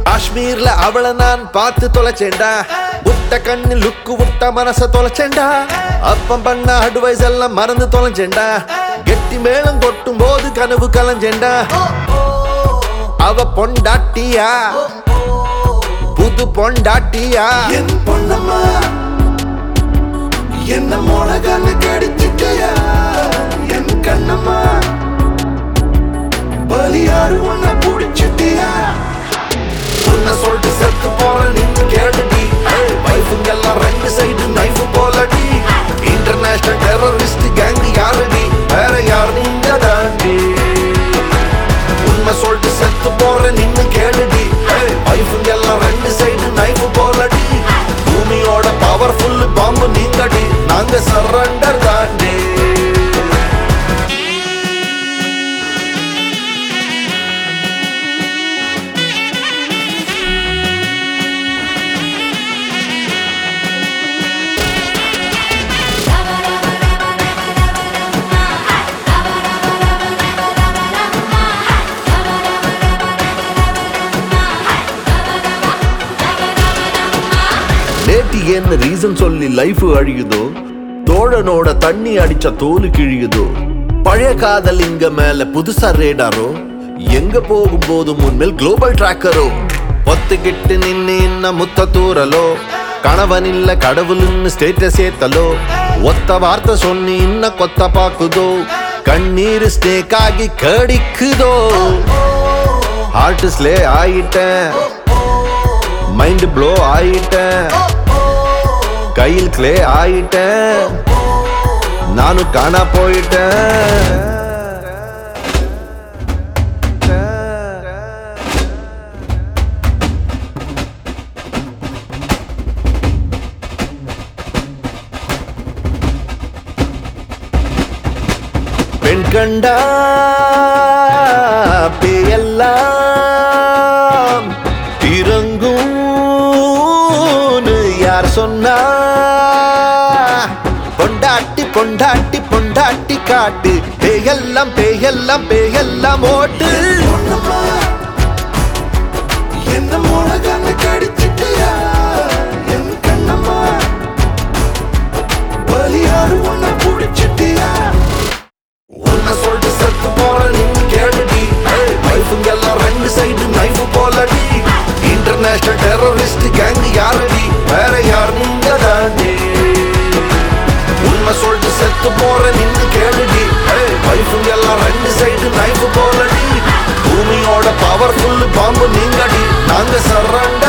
காஷ்மீர்ல அவளை நான் பார்த்து தொலைச்சேன்டா புட்ட கண்ணு லுக்கு விட்ட மனச தொலைச்சேன்டா அப்பம் பண்ண அட்வைஸ் எல்லாம் மறந்து தொலைச்சேன்டா கெட்டி மேளம் கொட்டும் போது கனவு கலைஞ்சேன்டா அவ பொண்டாட்டியா புது பொண்டாட்டியா என் பொண்ணம்மா என்ன மோளகான கடிச்சிட்டயா என் கண்ணம்மா பலியாடு உன்னை புடிச்சிட்டியா உன்னை சொல்லிட்டு செத்து போற நின்னு கேளுடி வைஃபுங்க எல்லாம் ரெண்டு சைடு நைஃப் போலடி இன்டர்நேஷனல் டெரரிஸ்ட் கேங் யாருடி வேற யார் நீங்க தாண்டி உண்மை சொல்லிட்டு செத்து போற நின்னு கேளுடி வைஃபுங்க எல்லாம் ரெண்டு சைடு நைஃப் போலடி பூமியோட பவர்ஃபுல் பாம்பு நீங்கடி நாங்க சரண்டர் தாண்டி நேட்டி என்ன ரீசன் சொல்லி லைஃப் அழியுதோ தோழனோட தண்ணி அடிச்ச தோலு கிழியுதோ பழைய காதல் இங்க மேல புதுசா ரேடாரோ எங்க போகும்போது முன்மேல் குளோபல் டிராக்கரோ ஒத்துக்கிட்டு நின்னு இன்ன முத்த தூரலோ கணவனில்ல கடவுள்னு ஸ்டேட்டஸ் ஏத்தலோ ஒத்த வார்த்தை சொன்னி இன்ன கொத்த பாக்குதோ கண்ணீர் ஸ்டேக் ஆகி கடிக்குதோ ஹார்ட் ஸ்லே ஆயிட்டேன் மைண்ட் ப்ளோ ஆயிட்டேன் கையில் கிளே ஆயிட்டேன் நானும் காணா போயிட்டேன் பெண் கண்டா பேயெல்லாம் இறங்கும் யார் சொன்னா பொண்டாட்டி பொண்டாட்டி பொண்டாட்டி காட்டு பேயெல்லாம் பேயெல்லாம் பேயெல்லாம் ஓட்டு பொண்ணம்மா என்ன மோளகான கடிச்சிட்டியா என் கண்ணம்மா பலியாடு உன்னை புடிச்சிட்டியா உன்னை சொல்லிட்டு செத்து போற நின்னு கேளுடி வைஃபுங்க எல்லாம் ரெண்டு சைடு நைஃப் போலடி இன்டர்நேஷனல் டெரரிஸ்ட் கேங் யாரடி வேற யார் நீங்க தாண்டி உண்மை சொல்லிட்டு செத்து போற நின்னு கேளுடி வைஃபுங்க எல்லாம் ரெண்டு சைடு நைஃப் போலடி பூமியோட பவர்ஃபுல் பாம்பு நீங்கடி நாங்க சரண்ட